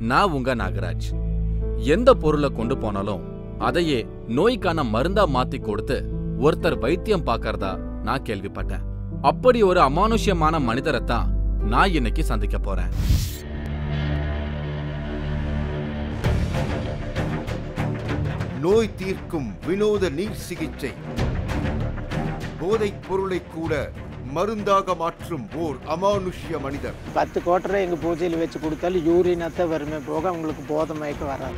நான் உங்க நாகராஜ் எந்த பொருளை கொண்டு போனாலும் அதையே நோய்க்கான மருந்தா மாத்தி கொடுத்து ஒருத்தர் வைத்தியம் பார்க்கறதா நான் கேள்விப்பட்டேன் அப்படி ஒரு அமானுஷ்யமான மனிதரைத்தான் நான் இன்னைக்கு சந்திக்க போறேன் நோய் தீர்க்கும் வினோத நீர் சிகிச்சை போதைப் பொருளை கூட மருந்தாக மாற்றும் ஓர் அமானுஷ்ய மனிதர் பத்து கோட்டரை எங்கள் பூஜையில் வச்சு கொடுத்தாலும் யூரினத்தை வருமே போக அவங்களுக்கு போதை மயக்கம் வராது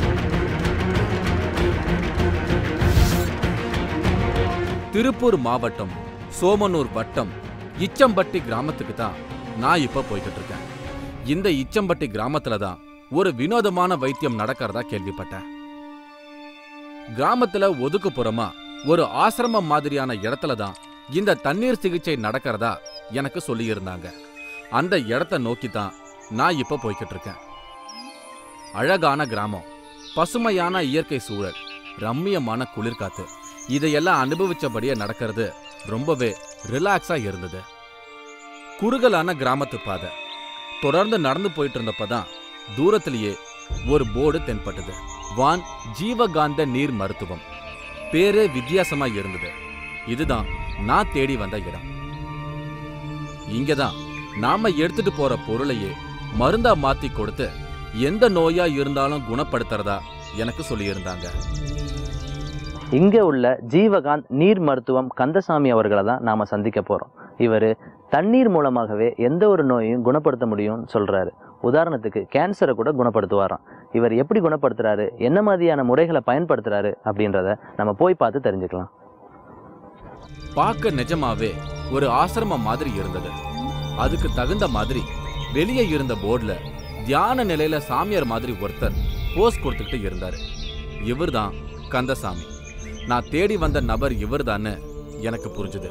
திருப்பூர் மாவட்டம் சோமனூர் வட்டம் இச்சம்பட்டி கிராமத்துக்கு தான் நான் இப்ப போய்கிட்டு இருக்கேன் இந்த இச்சம்பட்டி கிராமத்துல தான் ஒரு வினோதமான வைத்தியம் நடக்கிறதா கேள்விப்பட்டேன் கிராமத்துல ஒதுக்குப்புறமா ஒரு ஆசிரமம் மாதிரியான இடத்துல தான் இந்த தண்ணீர் சிகிச்சை நடக்கிறதா எனக்கு சொல்லியிருந்தாங்க அந்த இடத்த நோக்கி தான் நான் இப்ப போய்கிட்டு இருக்கேன் அழகான கிராமம் பசுமையான இயற்கை சூழல் ரம்மியமான குளிர்காத்து இதையெல்லாம் அனுபவிச்சபடியே நடக்கிறது ரொம்பவே ரிலாக்ஸா இருந்தது குறுகலான கிராமத்து பாதை தொடர்ந்து நடந்து போயிட்டு இருந்தப்பதான் தூரத்திலேயே ஒரு போர்டு தென்பட்டது வான் ஜீவகாந்த நீர் மருத்துவம் பேரே வித்தியாசமா இருந்தது இதுதான் நான் தேடி வந்த இடம் இங்கதான் நாம எடுத்துட்டு போற பொருளையே மருந்தா மாத்தி கொடுத்து எந்த நோயா இருந்தாலும் குணப்படுத்துறதா எனக்கு சொல்லியிருந்தாங்க இங்கே உள்ள ஜீவகாந்த் நீர் மருத்துவம் கந்தசாமி அவர்களை தான் நாம் சந்திக்க போகிறோம் இவர் தண்ணீர் மூலமாகவே எந்த ஒரு நோயையும் குணப்படுத்த முடியும்னு சொல்கிறாரு உதாரணத்துக்கு கேன்சரை கூட குணப்படுத்துவாராம் இவர் எப்படி குணப்படுத்துறாரு என்ன மாதிரியான முறைகளை பயன்படுத்துறாரு அப்படின்றத நம்ம போய் பார்த்து தெரிஞ்சுக்கலாம் பார்க்க நிஜமாவே ஒரு ஆசிரமம் மாதிரி இருந்தது அதுக்கு தகுந்த மாதிரி வெளியே இருந்த போர்டுல தியான நிலையில சாமியார் மாதிரி ஒருத்தர் போஸ் கொடுத்துக்கிட்டு இருந்தாரு இவர்தான் கந்தசாமி நான் தேடி வந்த நபர் இவர்தான்னு எனக்கு புரிஞ்சுது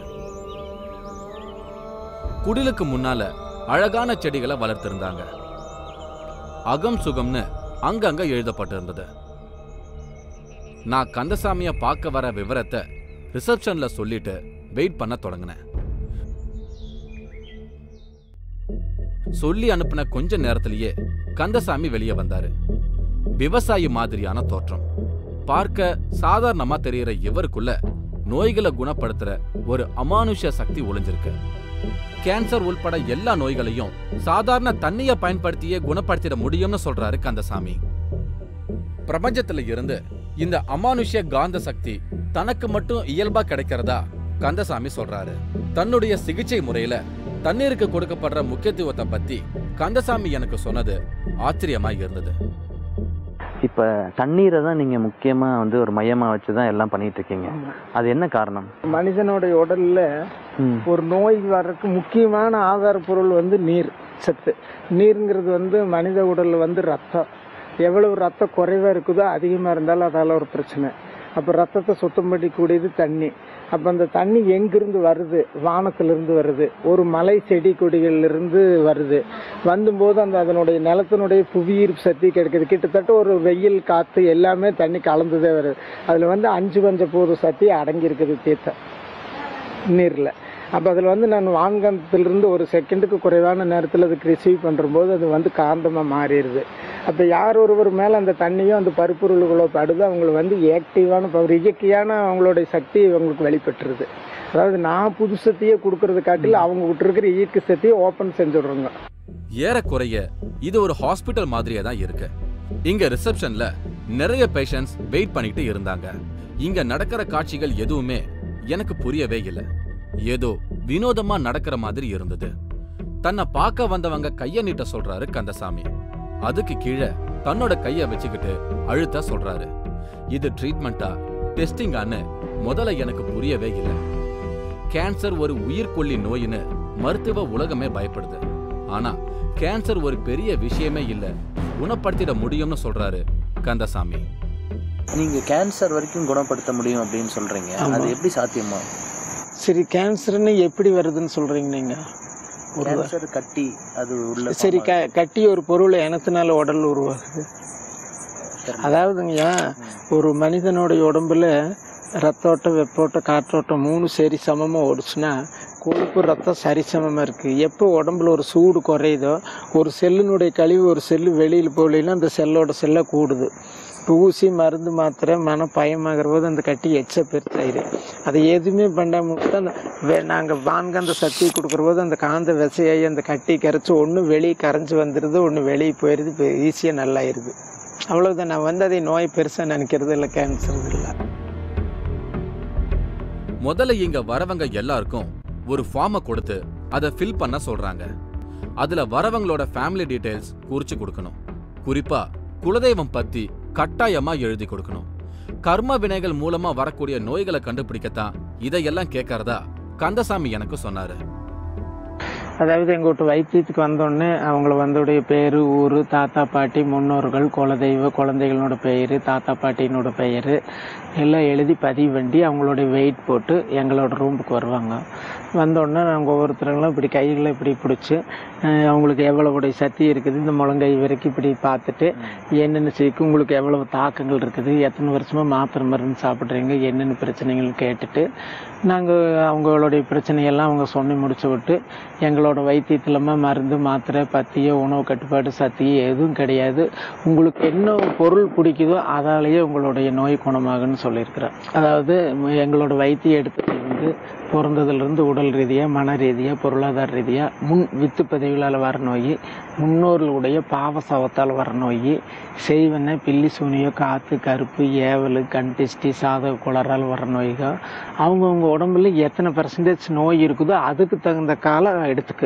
குடிலுக்கு முன்னால அழகான செடிகளை வளர்த்திருந்தாங்க அகம் சுகம்னு அங்கங்க எழுதப்பட்டிருந்தது நான் கந்தசாமிய பார்க்க வர விவரத்தை ரிசப்ஷன்ல சொல்லிட்டு வெயிட் பண்ண தொடங்கினேன் சொல்லி அனுப்பின கொஞ்ச நேரத்திலேயே கந்தசாமி வெளியே வந்தாரு விவசாயி மாதிரியான தோற்றம் பார்க்க சாதாரணமா தெரியற இவருக்குள்ள நோய்களை குணப்படுத்துற ஒரு அமானுஷ்ய சக்தி ஒளிஞ்சிருக்கு கேன்சர் உள்பட எல்லா நோய்களையும் சாதாரண தண்ணிய பயன்படுத்தியே குணப்படுத்திட முடியும்னு சொல்றாரு கந்தசாமி பிரபஞ்சத்துல இருந்து இந்த அமானுஷ்ய காந்த சக்தி தனக்கு மட்டும் இயல்பா கிடைக்கிறதா கந்தசாமி சொல்றாரு தன்னுடைய சிகிச்சை முறையில தண்ணீருக்கு கொடுக்கப்படுற முக்கியத்துவத்தை பத்தி கந்தசாமி எனக்கு சொன்னது ஆச்சரியமா இருந்தது இப்போ தண்ணீரை தான் நீங்கள் முக்கியமாக வந்து ஒரு மையமாக வச்சு தான் எல்லாம் பண்ணிட்டு இருக்கீங்க அது என்ன காரணம் மனிதனுடைய உடல்ல ம் ஒரு நோய் வர்றதுக்கு முக்கியமான ஆதார பொருள் வந்து நீர் சத்து நீருங்கிறது வந்து மனித உடல்ல வந்து ரத்தம் எவ்வளவு ரத்தம் குறைவாக இருக்குதோ அதிகமாக இருந்தாலும் அதால ஒரு பிரச்சனை அப்போ ரத்தத்தை சுத்தம் பண்ணிக்கூடியது தண்ணி அப்போ அந்த தண்ணி எங்கிருந்து வருது வானத்திலிருந்து வருது ஒரு மலை செடி கொடிகளிலிருந்து வருது வந்தும்போது அந்த அதனுடைய நிலத்தினுடைய புவியீர்ப்பு சக்தி கிடைக்குது கிட்டத்தட்ட ஒரு வெயில் காற்று எல்லாமே தண்ணி கலந்துதே வருது அதில் வந்து அஞ்சு பஞ்ச போது சக்தி அடங்கியிருக்குது தீர்த்தம் நீரில் அப்போ அதில் வந்து நான் வான்காந்தத்திலிருந்து ஒரு செகண்டுக்கு குறைவான நேரத்தில் அதுக்கு ரிசீவ் பண்ணும்போது அது வந்து காந்தமாக மாறிடுது அப்போ யார் ஒருவர் மேலே அந்த தண்ணியும் அந்த பருப்பொருள்களோ படுதோ அவங்களுக்கு வந்து ஆக்டிவான பவர் இயற்கையான அவங்களுடைய சக்தி அவங்களுக்கு வெளிப்பட்டுருது அதாவது நான் புது சக்தியை கொடுக்கறது காட்டில் அவங்க விட்டுருக்கிற இயற்கை சக்தியை ஓப்பன் செஞ்சுடுறோங்க ஏறக்குறைய இது ஒரு ஹாஸ்பிட்டல் மாதிரியே தான் இருக்கு இங்க ரிசப்ஷன்ல நிறைய பேஷண்ட்ஸ் வெயிட் பண்ணிட்டு இருந்தாங்க இங்க நடக்கிற காட்சிகள் எதுவுமே எனக்கு புரியவே இல்லை ஏதோ வினோதமா நடக்கிற மாதிரி இருந்தது தன்னை பார்க்க வந்தவங்க கைய நீட்ட சொல்றாரு கந்தசாமி அதுக்கு கீழே தன்னோட கைய வச்சுக்கிட்டு அழுத்த சொல்றாரு இது ட்ரீட்மெண்டா டெஸ்டிங்கான்னு முதல்ல எனக்கு புரியவே இல்லை கேன்சர் ஒரு உயிர்கொல்லி நோயின்னு மருத்துவ உலகமே பயப்படுது ஆனா கேன்சர் ஒரு பெரிய விஷயமே இல்ல குணப்படுத்திட முடியும்னு சொல்றாரு கந்தசாமி நீங்கள் கேன்சர் வரைக்கும் குணப்படுத்த முடியும் அப்படின்னு சொல்கிறீங்க ஆமா. அது எப்படி சாத்தியமா சரி கேன்சர்னு எப்படி வருதுன்னு சொல்கிறீங்க நீங்கள் ஒரு கேன்சர் கட்டி அது உள்ள சரி க கட்டி ஒரு பொருள் இனத்தினால உடல் உருவாகுது அதாவதுங்கய்யா ஒரு மனிதனுடைய உடம்புல ரத்தோட்டம் வெப்போட்டம் காற்றோட்டம் மூணு சரி சமமாக ஓடுச்சுன்னா கொழுப்பு ரத்தம் சரிசமமாக இருக்குது எப்போ உடம்புல ஒரு சூடு குறையுதோ ஒரு செல்லினுடைய கழிவு ஒரு செல்லு வெளியில் போகலைன்னா அந்த செல்லோட செல்லை கூடுது இப்போ ஊசி மருந்து மாத்திரை மன பயமாகிற போது அந்த கட்டி எச்ச பெருசாயிரு அதை எதுவுமே பண்ணாமல் அந்த நாங்கள் வான்காந்த சக்தி கொடுக்குற போது அந்த காந்த விசையாகி அந்த கட்டி கரைச்சி ஒன்று வெளியே கரைஞ்சி வந்துடுது ஒன்று வெளியே போயிடுது இப்போ ஈஸியாக நல்லாயிருது அவ்வளோதான் நான் வந்து அதை நோய் பெருசாக நினைக்கிறது இல்லை கேன்சர் இல்லை முதல்ல இங்க வரவங்க எல்லாருக்கும் ஒரு ஃபார்மை கொடுத்து அதை ஃபில் பண்ண சொல்றாங்க அதுல வரவங்களோட ஃபேமிலி டீடைல்ஸ் குறிச்சு கொடுக்கணும் குறிப்பா குலதெய்வம் பத்தி கட்டாயமா எழுதி கொடுக்கணும் கர்ம வினைகள் மூலமா வரக்கூடிய நோய்களை கண்டுபிடிக்கத்தான் இதையெல்லாம் கேட்கறதா கந்தசாமி எனக்கு சொன்னாரு அதாவது எங்கள் வீட்டு வைத்தியத்துக்கு வந்தோடனே அவங்கள வந்தோடைய பேர் ஊர் தாத்தா பாட்டி முன்னோர்கள் குலதெய்வ குழந்தைகளோட பெயர் தாத்தா பாட்டியினோட பெயர் எல்லாம் எழுதி பதிவு பண்ணி அவங்களுடைய வெயிட் போட்டு எங்களோட ரூமுக்கு வருவாங்க வந்தோடனே நாங்கள் ஒவ்வொருத்தருங்களும் இப்படி கைகளை இப்படி பிடிச்சி அஹ், அவங்களுக்கு எவ்வளவுடைய சக்தி இருக்குது இந்த முழங்கை வரைக்கும் இப்படி பார்த்துட்டு என்னென்ன செய்க்கு உங்களுக்கு எவ்வளவு தாக்கங்கள் இருக்குது எத்தனை வருஷமாக மாத்திரை மருந்து சாப்பிட்றீங்க என்னென்ன பிரச்சனைகள் கேட்டுட்டு நாங்கள் அவங்களுடைய பிரச்சனையெல்லாம் அவங்க சொல்லி முடிச்சு விட்டு எங்களோட வைத்தியத்திலமா மருந்து மாத்திரை பத்தியோ உணவு கட்டுப்பாடு சத்தியோ எதுவும் கிடையாது உங்களுக்கு என்ன பொருள் பிடிக்குதோ அதாலேயே உங்களுடைய நோய் குணமாகுன்னு சொல்லியிருக்கிறேன் அதாவது ம- எங்களோட வைத்திய எடுத்து வந்து பிறந்ததுலேருந்து உடல் ரீதியாக மன ரீதியாக பொருளாதார ரீதியாக முன் வித்து பதிவுகளால் வர நோய் முன்னோர்களுடைய பாவ சவத்தால் வர நோய் செய்வன பில்லி சூனியோ காற்று கருப்பு ஏவல் கண் திஷ்டி சாதக குளறால் வர நோய்கள் அவங்கவுங்க உடம்புல எத்தனை பர்சன்டேஜ் நோய் இருக்குதோ அதுக்கு தகுந்த காலம் எடுத்துக்கு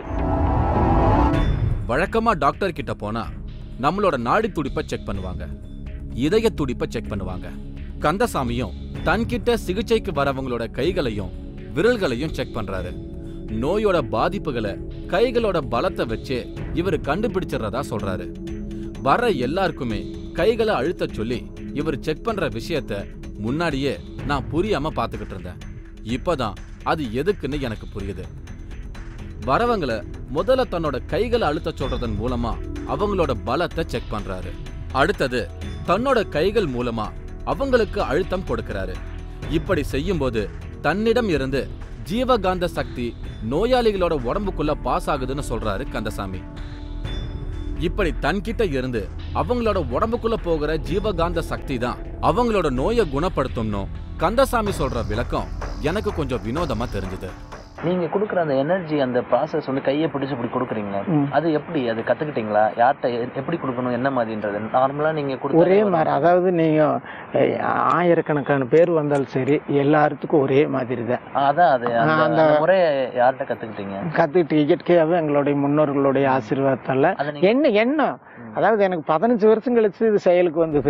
வழக்கமா டாக்டர் கிட்ட போனா நம்மளோட நாடி துடிப்பை செக் பண்ணுவாங்க இதய துடிப்பை செக் பண்ணுவாங்க கந்தசாமியும் தன்கிட்ட சிகிச்சைக்கு வரவங்களோட கைகளையும் விரல்களையும் செக் பண்றாரு நோயோட பாதிப்புகளை கைகளோட பலத்தை வச்சே இவர் கண்டுபிடிச்சிடுறதா சொல்றாரு வர எல்லாருக்குமே கைகளை அழுத்த சொல்லி இவர் செக் பண்ற விஷயத்த முன்னாடியே நான் புரியாம பார்த்துக்கிட்டு இருந்தேன் இப்பதான் அது எதுக்குன்னு எனக்கு புரியுது வரவங்கள முதல்ல தன்னோட கைகளை அழுத்த சொல்றதன் மூலமா அவங்களோட பலத்தை செக் பண்றாரு அடுத்தது தன்னோட கைகள் மூலமா அவங்களுக்கு அழுத்தம் கொடுக்கறாரு இப்படி செய்யும்போது தன்னிடம் இருந்து ஜீவகாந்த சக்தி நோயாளிகளோட உடம்புக்குள்ள பாஸ் ஆகுதுன்னு சொல்றாரு கந்தசாமி இப்படி தன்கிட்ட இருந்து அவங்களோட உடம்புக்குள்ள போகிற ஜீவகாந்த சக்தி தான் அவங்களோட நோயை குணப்படுத்தும்னு கந்தசாமி சொல்ற விளக்கம் எனக்கு கொஞ்சம் வினோதமா தெரிஞ்சது நீங்க கொடுக்குற அந்த எனர்ஜி அந்த ப்ராசஸ் வந்து கையை பிடிச்சு இப்படி கொடுக்குறீங்களா ம். அது எப்படி அது கத்துக்கிட்டீங்களா யார்கிட்ட எ- எப்படி கொடுக்கணும் என்ன மாதிரின்றது நார்மலா நீங்க கொடுத்த ஒரே மாதிரி அதாவது நீங்கள் ஆயிரக்கணக்கான பேர் வந்தாலும் சரி எல்லாத்துக்கும் ஒரே மாதிரி தான் அதான் அது அந்த அந்த- அந்த முறையை யார்கிட்ட கத்துக்கிட்டீங்க கற்றுக்கிட்டு இயற்கையாகவே எங்களுடைய முன்னோர்களுடைய ஆசீர்வாதத்தால் அதை நீங்க என்ன எண்ணம் அதாவது எனக்கு பதினஞ்சு வருஷம் கழிச்சு இது செயலுக்கு வந்தது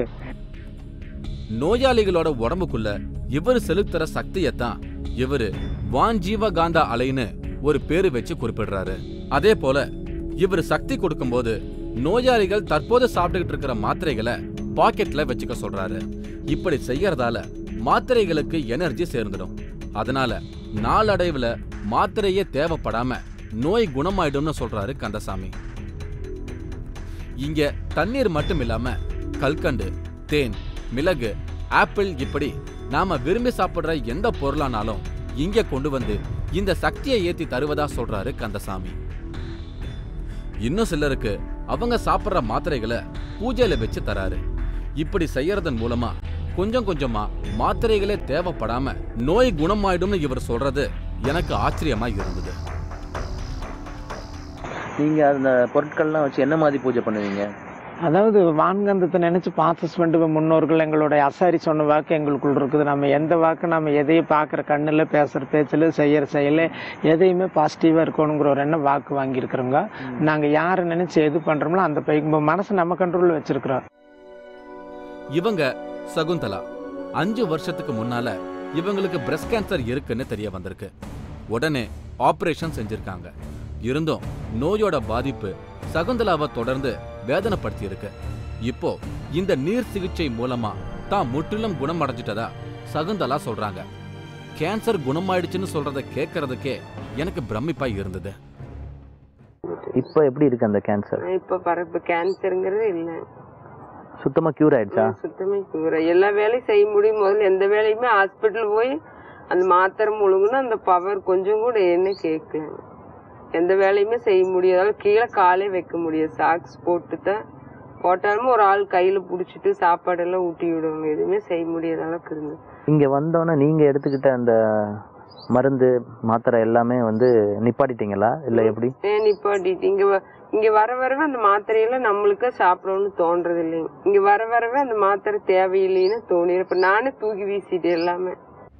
நோயாளிகளோட உடம்புக்குள்ள இவர் செலுத்துற சக்தியத்தான் இவரு வான் ஜீவகாந்தா அலைன்னு ஒரு பேரு வச்சு குறிப்பிடுறாரு அதே போல இவர் சக்தி கொடுக்கும்போது நோயாளிகள் தற்போது சாப்பிட்டுக்கிட்டு இருக்கிற மாத்திரைகளை பாக்கெட்ல வச்சுக்க சொல்றாரு இப்படி செய்யறதால மாத்திரைகளுக்கு எனர்ஜி சேர்ந்துடும் அதனால நாளடைவுல மாத்திரையே தேவைப்படாம நோய் குணமாயிடும்னு சொல்றாரு கந்தசாமி இங்க தண்ணீர் மட்டும் இல்லாம கல்கண்டு தேன் மிளகு ஆப்பிள் இப்படி நாம விரும்பி சாப்பிடுற எந்த பொருளானாலும் இங்க கொண்டு வந்து இந்த சக்தியை ஏத்தி தருவதா சொல்றாரு கந்தசாமி இன்னும் சிலருக்கு அவங்க சாப்பிடுற மாத்திரைகளை பூஜையில வச்சு தராரு இப்படி செய்யறதன் மூலமா கொஞ்சம் கொஞ்சமா மாத்திரைகளே தேவைப்படாம நோய் குணமாயிடும்னு இவர் சொல்றது எனக்கு ஆச்சரியமா இருந்தது நீங்க அந்த பொருட்கள்லாம் வச்சு என்ன மாதிரி பூஜை பண்ணுவீங்க அதாவது வான்கந்தத்தை நினைச்சு பாசஸ் பண்ணிட்டு முன்னோர்கள் எங்களுடைய அசாரி சொன்ன வாக்கு எங்களுக்குள்ள இருக்குது நம்ம எந்த வாக்கு நம்ம எதையும் பார்க்குற கண்ணில் பேசுகிற பேச்சில் செய்யற செயல் எதையுமே பாசிட்டிவாக இருக்கணுங்கிற ஒரு எண்ணம் வாக்கு வாங்கியிருக்கிறோங்க நாங்கள் யாரை நினைச்சு எது பண்ணுறோமோ அந்த பை- மனசு நம்ம கண்ட்ரோலில் வச்சிருக்கிறோம் இவங்க சகுந்தலா அஞ்சு வருஷத்துக்கு முன்னால இவங்களுக்கு பிரஸ்ட் கேன்சர் இருக்குன்னு தெரிய வந்திருக்கு உடனே ஆபரேஷன் செஞ்சிருக்காங்க இருந்தும் நோயோட பாதிப்பு சகுந்தலாவை தொடர்ந்து வேதனைப்படுத்தி இருக்கு இப்போ இந்த நீர் சிகிச்சை மூலமா தான் முற்றிலும் குணமடைஞ்சிட்டதா சகுந்தலா சொல்றாங்க கேன்சர் குணமாயிடுச்சுன்னு சொல்றத கேட்கறதுக்கே எனக்கு பிரமிப்பா இருந்தது இப்போ எப்படி இருக்கு அந்த கேன்சர் இப்போ பரப்பு கேன்சருங்கிறது இல்லை சுத்தமா கியூர் ஆயிடுச்சா ம், சுத்தமே கூற எல்லா வேலையும் செய்ய முடியும் முதல்ல எந்த வேலையுமே ஹாஸ்பிட்டல் போய் அந்த மாத்திரை முழுங்குனா அந்த பவர் கொஞ்சம் கூட என்ன கேட்கல எந்த வேலையுமே செய்ய முடியாதால கீழே காலே வைக்க முடியாது சாக்ஸ் போட்டு தான் போட்டாலும் ஒரு ஆள் கையில புடிச்சிட்டு சாப்பாடெல்லாம் ஊட்டி விடுவாங்க எதுவுமே செய்ய முடியாத அளவுக்கு இருந்தது இங்க வந்தோன்னே நீங்க எடுத்துக்கிட்ட அந்த மருந்து மாத்திரை எல்லாமே வந்து நிப்பாட்டிட்டீங்களா இல்ல எப்படி ஏன் நிப்பாட்டிட்டு இங்க வ- இங்க வர வரவே அந்த மாத்திரையெல்லாம் நம்மளுக்கு சாப்பிடணும்னு தோன்றது இல்லைங்க இங்க வர வரவே அந்த மாத்திரை தேவையில்லைன்னு தோணிடும் இப்ப நானே தூக்கி வீசிட்டேன் எல்லாமே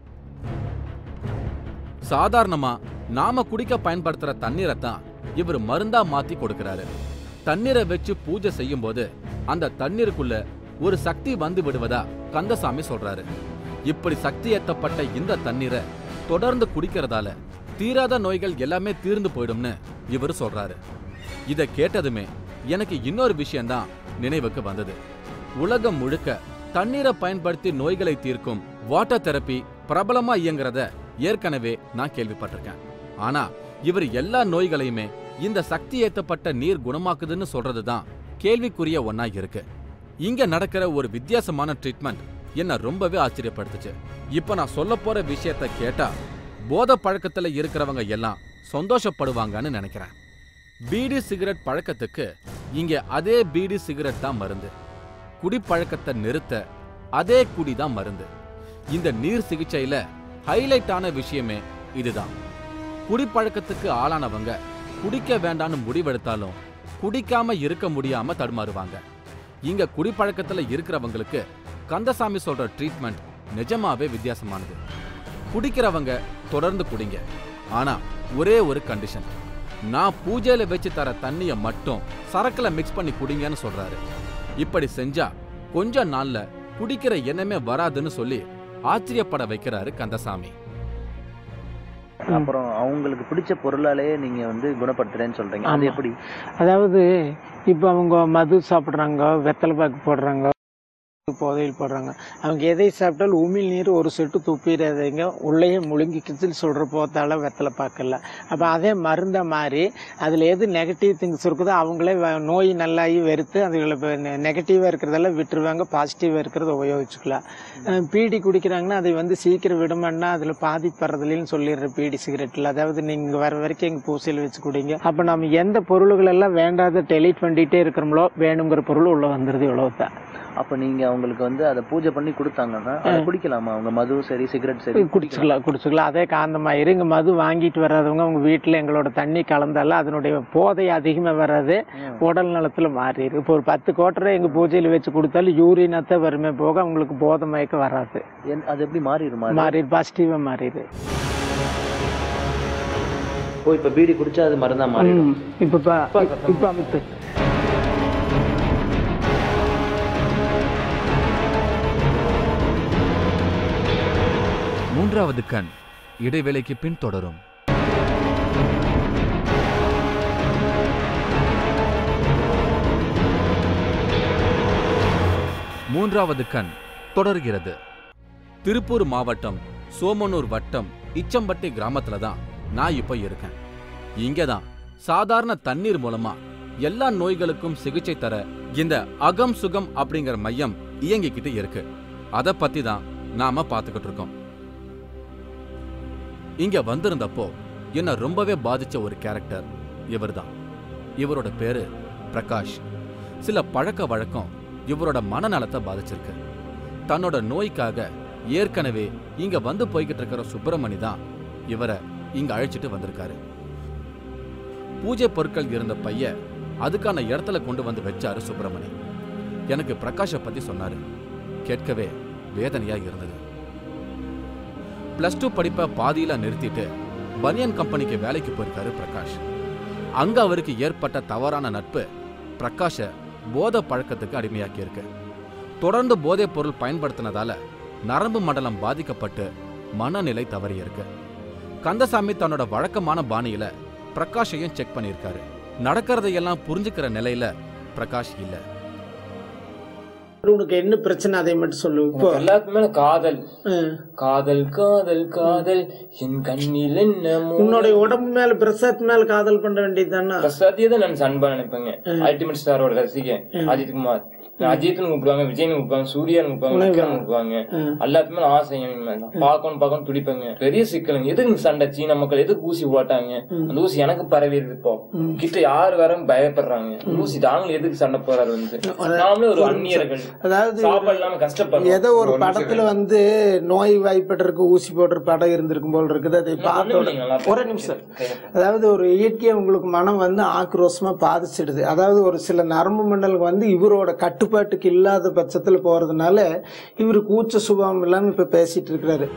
சாதாரணமா நாம குடிக்க பயன்படுத்துற தண்ணீரை தான் இவர் மருந்தா மாத்தி கொடுக்கறாரு தண்ணீரை வச்சு பூஜை செய்யும்போது அந்த தண்ணீருக்குள்ள ஒரு சக்தி வந்து விடுவதா கந்தசாமி சொல்றாரு இப்படி சக்தி ஏத்தப்பட்ட இந்த தண்ணீரை தொடர்ந்து குடிக்கிறதால தீராத நோய்கள் எல்லாமே தீர்ந்து போயிடும்னு இவர் சொல்றாரு இத கேட்டதுமே எனக்கு இன்னொரு விஷயம்தான் நினைவுக்கு வந்தது உலகம் முழுக்க தண்ணீரை பயன்படுத்தி நோய்களை தீர்க்கும் வாட்டர் தெரப்பி பிரபலமா இயங்குறத ஏற்கனவே நான் கேள்விப்பட்டிருக்கேன் ஆனா இவர் எல்லா நோய்களையுமே இந்த சக்தி ஏத்தப்பட்ட நீர் குணமாக்குதுன்னு சொல்றதுதான் கேள்விக்குரிய ஒண்ணா இருக்கு இங்க நடக்கிற ஒரு வித்தியாசமான ட்ரீட்மெண்ட் என்ன ரொம்பவே ஆச்சரியப்படுத்துச்சு இப்ப நான் சொல்ல போற விஷயத்த கேட்டா போதை பழக்கத்துல இருக்கிறவங்க எல்லாம் சந்தோஷப்படுவாங்கன்னு நினைக்கிறேன் பீடி சிகரெட் பழக்கத்துக்கு இங்க அதே பீடி சிகரெட் தான் மருந்து குடிப்பழக்கத்தை நிறுத்த அதே குடி தான் மருந்து இந்த நீர் சிகிச்சையில ஹைலைட்டான விஷயமே இதுதான் குடிப்பழக்கத்துக்கு ஆளானவங்க குடிக்க வேண்டாம்னு முடிவெடுத்தாலும் குடிக்காம இருக்க முடியாம தடுமாறுவாங்க இங்க குடிப்பழக்கத்துல இருக்கிறவங்களுக்கு கந்தசாமி சொல்ற ட்ரீட்மெண்ட் நிஜமாவே வித்தியாசமானது குடிக்கிறவங்க தொடர்ந்து குடிங்க ஆனா ஒரே ஒரு கண்டிஷன் நான் பூஜையில வச்சு தர தண்ணிய மட்டும் சரக்குல மிக்ஸ் பண்ணி குடிங்கன்னு சொல்றாரு இப்படி செஞ்சா கொஞ்ச நாள்ல குடிக்கிற எண்ணமே வராதுன்னு சொல்லி ஆச்சரியப்பட வைக்கிறாரு கந்தசாமி அப்புறம் அவங்களுக்கு பிடிச்ச பொருளாலேயே நீங்க வந்து குணப்படுத்துறேன்னு சொல்றீங்க அது ஆமா. எப்படி அதாவது இப்போ அவங்க மது சாப்பிட்றாங்க வெத்தலை பாக்கு போடுறாங்க புதையல் போடுறாங்க அவங்க எதை சாப்பிட்டாலும் உமிழ் நீர் ஒரு சொட்டு துப்பிடாதீங்க உள்ளேயே முழுங்கிக்கிச்சுன்னு சொல்கிற போத்தால வெத்தலை பாக்கல அப்போ அதே மருந்த மாதிரி அதில் எது நெகட்டிவ் திங்ஸ் இருக்குதோ அவங்களே வ- நோய் நல்லாகி வெறுத்து அதுகளை நெகட்டிவாக இருக்கிறதெல்லாம் விட்டுருவாங்க பாசிட்டிவாக இருக்கிறத உபயோகிச்சுக்கலாம் அஹ் பீடி குடிக்கிறாங்கன்னா அதை வந்து சீக்கிரம் விடமாட்டா அதில் பாதிப்படுறதுலன்னு சொல்லிடுற பீடி சிகரெட்டில் அதாவது நீங்கள் வர வரைக்கும் எங்கள் பூசையில் வச்சு குடிங்க அப்போ நம்ம எந்த பொருள்கள் எல்லாம் வேண்டாத டெலீட் பண்ணிட்டே இருக்கிறோமோ வேணுங்கிற பொருள் உள்ள வந்துடுது இவ்வளவு தான் அப்ப நீங்க அவங்களுக்கு வந்து அதை பூஜை பண்ணி கொடுத்தாங்கன்னா அதை குடிக்கலாமா அவங்க மது சரி சிகரெட் சரி குடிச்சுக்கலாம் குடிச்சுக்கலாம் அதே காந்தமாயிரு இங்கே மது வாங்கிட்டு வராதவங்க அவங்க வீட்டில் எங்களோட தண்ணி கலந்தாலும் அதனுடைய போதை அதிகமாக வராது ம். உடல் நலத்தில் மாறிடு இப்போ ஒரு பத்து கோட்டரை எங்கள் பூஜையில் வச்சு கொடுத்தாலும் யூரினத்தை வருமே போக அவங்களுக்கு போதை மயக்கம் வராது என்- அது எப்படி மாறிடுமா அது? மாறிடு பாசிட்டிவாக மாறிடு ஓ இப்ப பீடி குடிச்சா அது மருந்தா மாறிடும் ம். இப்போ பா- இப்போ அமுத்து மூன்றாவது கண் இடைவேளைக்கு பின் தொடரும் மூன்றாவது கண் தொடர்கிறது திருப்பூர் மாவட்டம் சோமனூர் வட்டம் இச்சம்பட்டி கிராமத்துல தான் நான் இப்ப இருக்கேன் இங்க தான் சாதாரண தண்ணீர் மூலமா எல்லா நோய்களுக்கும் சிகிச்சை தர இந்த அகம் சுகம் அப்படிங்கிற மையம் இயங்கிக்கிட்டு இருக்கு அத பத்தி தான் நாம பார்த்துக்கிட்டு இருக்கோம் இங்க வந்திருந்தப்போ என்ன ரொம்பவே பாதிச்ச ஒரு கேரக்டர் இவர்தான் இவரோட பேரு பிரகாஷ் சில பழக்க வழக்கம் இவரோட மனநலத்தை பாதிச்சிருக்கு தன்னோட நோய்க்காக ஏற்கனவே இங்க வந்து போய்கிட்டு இருக்கிற சுப்பிரமணி தான் இவரை இங்க அழைச்சிட்டு வந்திருக்காரு பூஜை பொருட்கள் இருந்த பைய அதுக்கான இடத்துல கொண்டு வந்து வச்சாரு சுப்பிரமணி எனக்கு பிரகாஷை பத்தி சொன்னாரு கேட்கவே வேதனையா இருந்தது பிளஸ் டூ படிப்பை பாதியில நிறுத்திட்டு பனியன் கம்பெனிக்கு வேலைக்கு போயிருக்காரு பிரகாஷ் அங்க அவருக்கு ஏற்பட்ட தவறான நட்பு பிரகாஷ போதை பழக்கத்துக்கு அடிமையாக்கி இருக்கு தொடர்ந்து போதைப் பொருள் பயன்படுத்தினதால நரம்பு மண்டலம் பாதிக்கப்பட்டு மனநிலை தவறி இருக்கு கந்தசாமி தன்னோட வழக்கமான பாணியில பிரகாஷையும் செக் பண்ணியிருக்காரு நடக்கிறதையெல்லாம் புரிஞ்சுக்கிற நிலையில பிரகாஷ் இல்ல உனக்கு என்ன பிரச்சனை அதை மட்டும் சொல்லு இப்போ எல்லாத்துக்கு மேல காதல் ம். காதல் காதல் காதல் என் கண்ணில் என்ன மூ- உன்னுடைய உடம்பு மேல பிரசாத் மேல காதல் பண்ண வேண்டியது தானே பிரசாத்தியே தான் நான் அன்பா நினைப்பேங்க அல்டிமேட் ஸ்டாரோட ரசிகன் அஜித் குமார் அஜித்னு கூப்பிடுவாங்க விஜய்னு கூப்பிடுவாங்க சூர்யான்னு கூப்பிடுவாங்க விக்ரம் கூப்பிடுவாங்க எல்லாத்துக்குமே ஆசை பார்க்கணும் பார்க்கணும் துடிப்பாங்க பெரிய சிக்கலுங்க எதுக்கு இந்த சண்டை சீன மக்கள் எதுக்கு ஊசி போட்டாங்க அந்த ஊசி எனக்கு பரவி இருக்கு இப்போ கிட்ட யாரு வர பயப்படுறாங்க அந்த ஊசி தாங்க எதுக்கு சண்டை போறாரு வந்து நாமளே ஒரு அந்நியர்கள் அதாவது சாப்பாடு இல்லாம கஷ்டப்படுறோம் ஏதோ ஒரு படத்துல வந்து நோய் வாய்ப்படுறதுக்கு ஊசி போடுற படம் இருந்திருக்கும் போல் இருக்குது அதை பார்த்த உடனே நல்லா ஒரு நிமிஷம் அதாவது ஒரு இயற்கையா உங்களுக்கு மனம் வந்து ஆக்ரோஷமா பாதிச்சிடுது அதாவது ஒரு சில நரம்பு மண்டலம் வந்து இவரோட கட்டுப்பாட்டுக்கு இல்லாத பட்சத்துல போறதுனால இவர் கூச்ச சுபாவம் இல்லாம இப்ப பேசிட்டு இருக்கிறாரு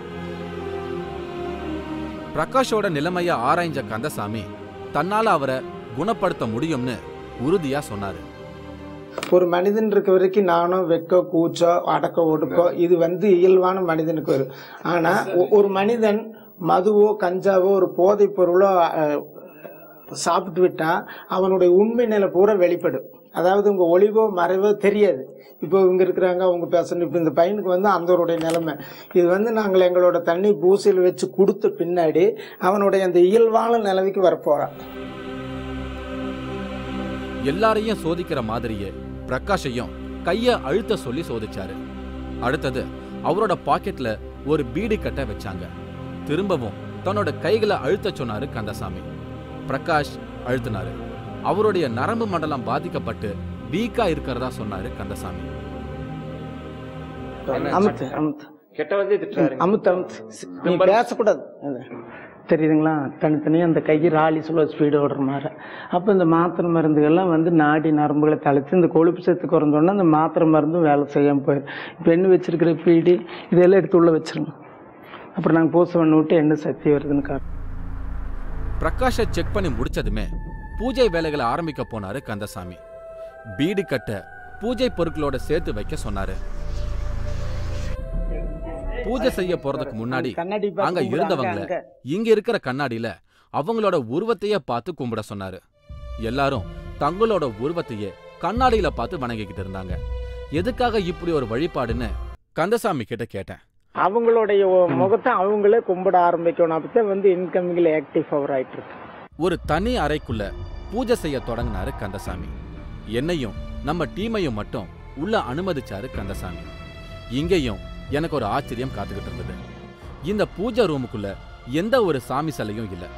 பிரகாஷோட நிலைமைய ஆராய்ஞ்ச கந்தசாமி தன்னால அவரை குணப்படுத்த முடியும்னு உறுதியா சொன்னாரு ஒரு மனிதன் இருக்க வரைக்கும் நானும் வெக்க கூச்சோ அடக்க ஒடுக்கோ இது வந்து இயல்பான மனிதனுக்கு வரும் ஆனா ஒ- ஒரு மனிதன் மதுவோ கஞ்சாவோ ஒரு போதைப் பொருளோ அஹ், சாப்பிட்டு விட்டா அவனுடைய உண்மை நிலை பூரா வெளிப்படும் அதாவது உங்க ஒளிவோ மறைவோ தெரியாது இப்போ இவங்க இருக்கிறாங்க அவங்க பேசணும் இப்போ இந்த பையனுக்கு வந்து அந்தவருடைய நிலைமை இது வந்து நாங்கள் எங்களோட தண்ணி பூசையில் வச்சு கொடுத்த பின்னாடி அவனுடைய அந்த இயல்பான நிலைமைக்கு வரப்போறான் எல்லாரையும் சோதிக்கிற மாதிரியே பிரகாஷையும் கைய அழுத்த சொல்லி சோதிச்சாரு அடுத்தது அவரோட பாக்கெட்ல ஒரு பீடி கட்டை வச்சாங்க திரும்பவும் தன்னோட கைகளை அழுத்த சொன்னாரு கந்தசாமி பிரகாஷ் அழுத்தினாரு அவருடைய நரம்பு மண்டலம் பாதிக்கப்பட்டு வீக்கா இருக்கிறதா சொன்னாரு கந்தசாமி அமுத்து அமுத்து கெட்ட வந்து திட்டுறாரு அமுத்து அமுத்து நீ பேசக்கூடாது அது. தெரியுதுங்களா தனித்தனியாக அந்த கை ராலி சொல்ல ஸ்பீடு ஓடுற மாதிரி அப்போ இந்த மாத்திரை மருந்துகள்லாம் வந்து நாடி நரம்புகளை தளர்த்து இந்த கொழுப்பு சத்து குறைஞ்சோன்னா அந்த மாத்திரை மருந்தும் வேலை செய்யாமல் போயிடும் இப்போ எண்ணெய் வச்சிருக்கிற பீடி இதெல்லாம் எடுத்து உள்ள வச்சிருங்க அப்புறம் நாங்கள் பூசை பண்ணி விட்டு என்ன சக்தி வருதுன்னு காட்டு பிரகாஷை செக் பண்ணி முடிச்சதுமே பூஜை வேலைகளை ஆரம்பிக்க போனாரு கந்தசாமி பீடி கட்ட பூஜை பொருட்களோட சேர்த்து வைக்க சொன்னாரு பூஜை செய்ய போறதுக்கு முன்னாடி கண்ணாடி பார்த்து அங்க கும்பிடு, இருந்தவங்கள அங்க, இங்க இருக்கிற கண்ணாடியில அவங்களோட உருவத்தையே பார்த்து கும்பிட சொன்னாரு எல்லாரும் தங்களோட உருவத்தையே கண்ணாடியில பார்த்து வணங்கிக்கிட்டு இருந்தாங்க எதுக்காக இப்படி ஒரு வழிபாடுன்னு கந்தசாமி கிட்ட கேட்டேன் அவங்களுடைய ஒ- முகத்தை அவங்களே கும்பிட ஆரம்பிக்கணும் அப்பதான் வந்து இன்கமிங்கில் ஆக்டிவ் பவர் ஆயிட்டு இருக்கு ஒரு தனி அறைக்குள்ள பூஜை செய்ய தொடங்கினாரு கந்தசாமி என்னையும் நம்ம டீமையும் மட்டும் உள்ள அனுமதிச்சாரு கந்தசாமி இங்கேயும் எனக்கு ஒரு ஆச்சரியம் காத்துக்கிட்டு இருந்தது இந்த பூஜை ரூமுக்குள்ள எந்த ஒரு சாமி சிலையும் இல்ல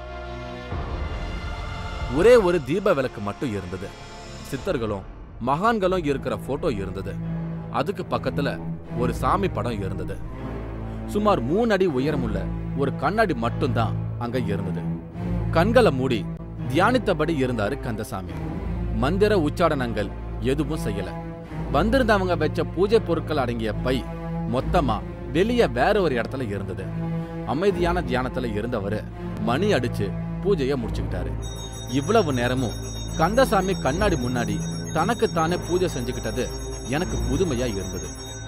ஒரே ஒரு தீப விளக்கு மட்டும் இருந்தது சித்தர்களும் மகான்களும் இருக்கிற போட்டோ இருந்தது அதுக்கு பக்கத்துல ஒரு சாமி படம் இருந்தது சுமார் மூணு அடி உயரமுள்ள ஒரு கண்ணாடி மட்டும்தான் அங்க இருந்தது கண்களை மூடி தியானித்தபடி இருந்தாரு கந்தசாமி மந்திர உச்சாடனங்கள் எதுவும் செய்யல வந்திருந்தவங்க வச்ச பூஜை பொருட்கள் அடங்கிய பை மொத்தமா வெளிய வேற ஒரு இடத்துல இருந்தது அமைதியான தியானத்துல இருந்தவரு மணி அடிச்சு பூஜைய முடிச்சுக்கிட்டாரு இவ்வளவு நேரமும் கந்தசாமி கண்ணாடி முன்னாடி தனக்குத்தானே பூஜை செஞ்சுக்கிட்டது எனக்கு புதுமையா இருந்தது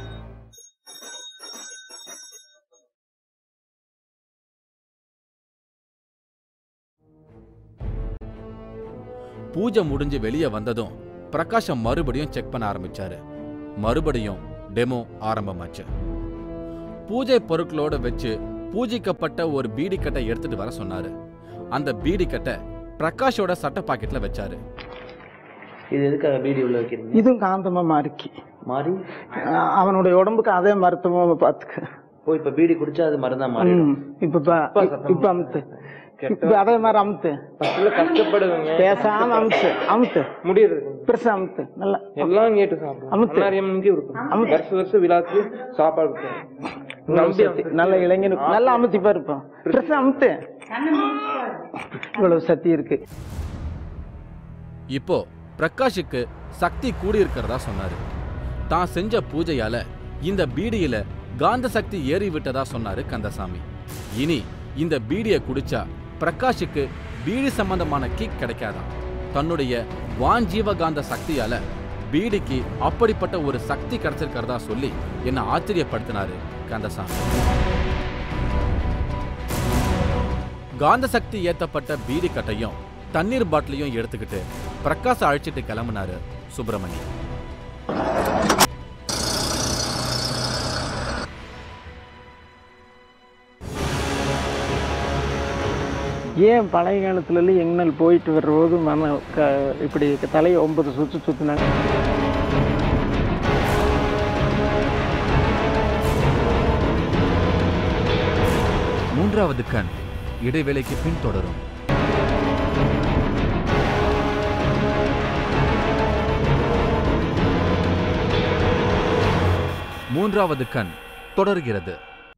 பூஜை முடிஞ்சு வெளியே வந்ததும் பிரகாஷம் மறுபடியும் செக் பண்ண ஆரம்பிச்சாரு மறுபடியும் டெமோ ஆரம்பமாச்சு பூஜை பொருட்களோட வச்சு பூஜிக்கப்பட்ட ஒரு பீடி கட்டை எடுத்துட்டு வர சொன்னாரு அந்த பீடி கட்டை பிரகாஷோட சட்ட பாக்கெட்ல வச்சாரு இது எதுக்காக பீடி உள்ள வைக்கிறீங்க இதுவும் காந்தமா மாறிக்கி மாறி அஹ் அவனுடைய உடம்புக்கு அதே மருத்துவமா பார்த்துக்க ஓ இப்ப பீடி குடிச்சா அது மருந்தா மாறிடும் ம். இப்ப பா- இப்ப அமுத்து இப்ப அதே மாதிரி அமுத்து ஃபர்ஸ்ட்ல கஷ்டப்படுவேங்க பேசாம அமுத்து அமுத்து முடியுது பெருசா அமுத்து நல்லா எல்லாம் கேட்டு சாப்பிடுவோம் அமுத்து. அன்னாரியம்மனுக்கு இருக்கும் வருஷம் வருஷம் விழாக்கு சாப்பாடு கொடுப்போம். நம்பி சக்தி. நல்ல இளைஞனுக்கு நல்லா அமுத்தி பாருப்பா பெருசா அமுத்து இவ்வளவு சக்தி இருக்கு இப்போ பிரகாஷுக்கு சக்தி கூடியிருக்கிறதா சொன்னாரு தான் செஞ்ச பூஜையால இந்த பீடியில காந்த சக்தி ஏறி விட்டதா சொன்னாரு கந்தசாமி இனி இந்த பீடியை குடிச்சா பிரகாஷுக்கு பீடி சம்பந்தமான கிக் கிடைக்காதாம் தன்னுடைய வாஞ்சீவகாந்த சக்தியால பீடிக்கு அப்படிப்பட்ட ஒரு சக்தி கிடைச்சிருக்கிறதா சொல்லி என்ன ஆச்சரியப்படுத்தினாரு கந்தசாமி காந்த சக்தி ஏத்தப்பட்ட பீடி கட்டையும் தண்ணீர் பாட்டிலையும் எடுத்துக்கிட்டு பிரகாஷ் அழைச்சிட்டு கிளம்புனாரு சுப்பிரமணியம் ஏன் பழைய காலத்துலலாம் எங்கனால் போயிட்டு வர்றபோது மன க இப்படி தலையை ஒன்பது சுற்று சுற்றினாங்க மூன்றாவது கண் இடைவேளைக்கு பின் தொடரும் மூன்றாவது கண் தொடர்கிறது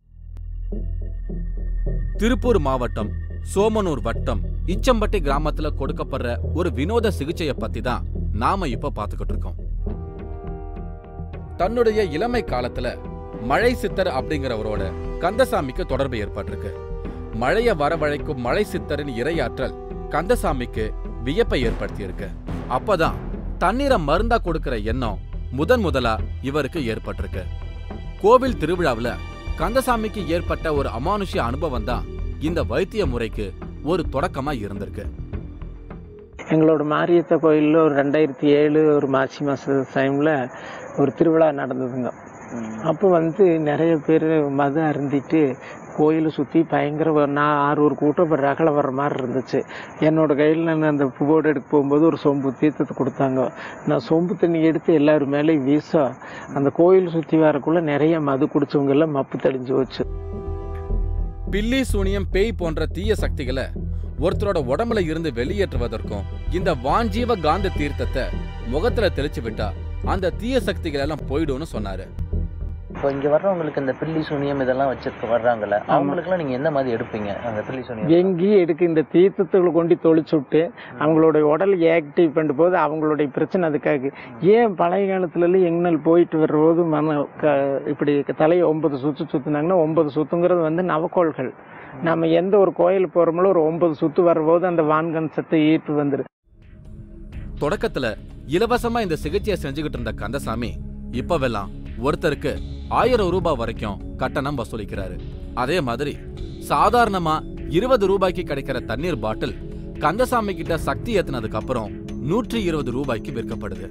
திருப்பூர் மாவட்டம் சோமனூர் வட்டம் இச்சம்பட்டி கிராமத்துல கொடுக்கப்படுற ஒரு வினோத சிகிச்சையை பத்தி தான் நாம இப்ப பாத்துக்கிட்டு இருக்கோம் தன்னுடைய இளமை காலத்துல மழை சித்தர் அப்படிங்கிறவரோட கந்தசாமிக்கு தொடர்பு ஏற்பட்டிருக்கு மழைய வரவழைக்கும் மழை சித்தரின் இரையாற்றல் கந்தசாமிக்கு வியப்பை ஏற்படுத்தியிருக்கு அப்பதான் தண்ணீரை மருந்தா கொடுக்கிற எண்ணம் முதன் முதலா இவருக்கு ஏற்பட்டிருக்கு கோவில் திருவிழாவுல கந்தசாமிக்கு ஏற்பட்ட ஒரு அமானுஷ்ய அனுபவம் தான் இந்த வைத்திய முறைக்கு ஒரு தொடக்கமா இருந்திருக்கு எங்களோட மாரியத்த கோயிலில் ஒரு ரெண்டாயிரத்தி ஏழு ஒரு மாசி மாத டைமில் ஒரு திருவிழா நடந்ததுங்க அப்போ வந்து நிறைய பேர் மது அருந்திட்டு கோயிலை சுற்றி பயங்கர ஒரு- நான் ஆறு ஒரு கூட்டம் இப்போ ரகலை வர்ற மாதிரி இருந்துச்சு என்னோட கையில் நான் அந்த புவோடு எடுக்க போகும்போது ஒரு சொம்பு தீர்த்தத்தை கொடுத்தாங்க நான் சொம்பு தண்ணி எடுத்து எல்லாரும் மேலேயும் வீச அந்த கோயில் சுற்றி வரக்குள்ள நிறைய மது குடிச்சவங்க எல்லாம் மப்பு தெளிஞ்சு போச்சு பில்லி சூனியம் பேய் போன்ற தீய சக்திகளை ஒருத்தரோட உடம்புல இருந்து வெளியேற்றுவதற்கும் இந்த வாஞ்சீவ காந்த தீர்த்தத்தை முகத்துல தெளிச்சு விட்டா அந்த தீய சக்திகள் எல்லாம் போயிடும்னு சொன்னாரு இப்போ இங்க வர்றவங்களுக்கு இந்த பில்லி சூனியம் இதெல்லாம் வச்சிருக்க வர்றாங்கல்ல அவங்களுக்குலாம் நீங்க எந்த மாதிரி எடுப்பீங்க அந்த பில்லி சூனியம் எங்கேயும் எடுக்க இந்த தீர்த்தத்துகளை கொண்டு தொளிச்சு விட்டு அவங்களுடைய உடல் ஆக்டிவ் பண்ணுற போது அவங்களுடைய பிரச்சனை அதுக்காக ஏன் பழைய காலத்துலலாம் எங்கனால் போயிட்டு வர்றபோது மன க இப்படி தலையை ஒன்பது சுற்று சுற்றினாங்கன்னா ஒன்பது சுத்துங்கிறது வந்து நவக்கோள்கள் நம்ம எந்த ஒரு கோயில் போகிறோமோ ஒரு ஒன்பது சுத்து வரும்போது அந்த வான்கண் சத்தை ஈர்ப்பு வந்துடும் தொடக்கத்துல இலவசமா இந்த சிகிச்சையை செஞ்சுக்கிட்டு இருந்த கந்தசாமி இப்பவெல்லாம் ஒருத்தருக்கு ஆயிரம் ரூபாய் வரைக்கும் கட்டணம் வசூலிக்கிறாரு அதே மாதிரி சாதாரணமா இருபது ரூபாய்க்கு கிடைக்கிற தண்ணீர் பாட்டில் கந்தசாமி கிட்ட சக்தி ஏத்துனதுக்கு அப்புறம் நூற்றி இருபது ரூபாய்க்கு விற்கப்படுது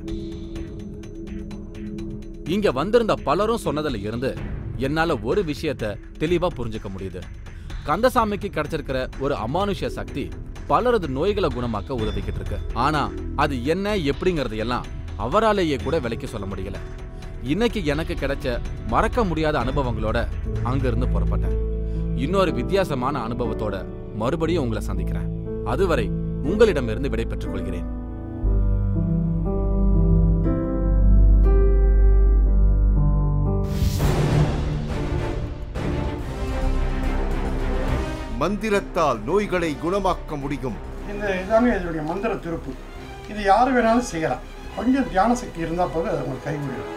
இங்க வந்திருந்த பலரும் சொன்னதுல இருந்து என்னால ஒரு விஷயத்த தெளிவா புரிஞ்சுக்க முடியுது கந்தசாமிக்கு கிடைச்சிருக்கிற ஒரு அமானுஷ்ய சக்தி பலரது நோய்களை குணமாக்க உதவிக்கிட்டு இருக்கு ஆனா அது என்ன எப்படிங்கறது எல்லாம் அவராலேயே கூட விலைக்கு சொல்ல முடியல இன்னைக்கு எனக்கு கிடைச்ச மறக்க முடியாத அனுபவங்களோட அங்கிருந்து புறப்பட்டேன் இன்னொரு வித்தியாசமான அனுபவத்தோட மறுபடியும் உங்களை சந்திக்கிறேன் அதுவரை உங்களிடமிருந்து விடை பெற்றுக் கொள்கிறேன் மந்திரத்தால் நோய்களை குணமாக்க முடியும் இந்த இதாங்க இதனுடைய மந்திர திருப்பு இது யார் வேணாலும் செய்யலாம் கொஞ்சம் தியான சக்தி இருந்தால் போது அது உங்களுக்கு கைகூடிடும்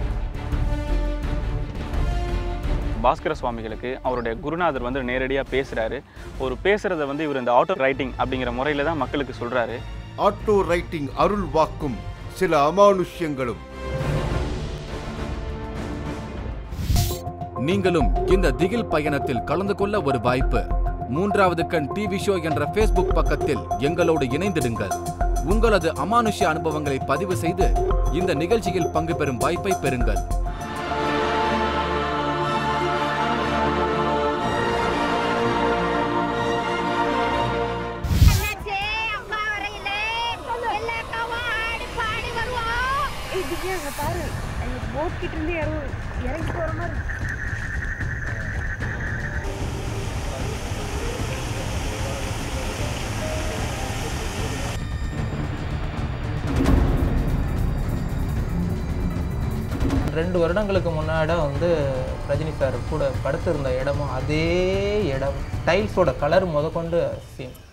பாஸ்கர சுவாமிகளுக்கு அவருடைய குருநாதர் வந்து நேரடியாக பேசுகிறாரு ஒரு பேசுகிறத வந்து இவர் இந்த ஆட்டோ ரைட்டிங் அப்படிங்கிற முறையில் தான் மக்களுக்கு சொல்கிறாரு ஆட்டோ ரைட்டிங் அருள் வாக்கும் சில அமானுஷ்யங்களும் நீங்களும் இந்த திகில் பயணத்தில் கலந்து கொள்ள ஒரு வாய்ப்பு மூன்றாவது கண் டிவி ஷோ என்ற ஃபேஸ்புக் பக்கத்தில் எங்களோடு இணைந்திடுங்கள் உங்களது அமானுஷ்ய அனுபவங்களை பதிவு செய்து இந்த நிகழ்ச்சியில் பங்கு பெறும் வாய்ப்பை பெறுங்கள் அண்ணாச்சே, அம்மா வரையிலே, எல்லா அக்காவும் ஆடி பாடி வருவோம். ரெண்டு வருடங்களுக்கு முன்னாடி வந்து ரஜினி சார் கூட படுத்திருந்த இடமும் அதே இடம் டைல்ஸோட கலர் முதற்கொண்டு சேம்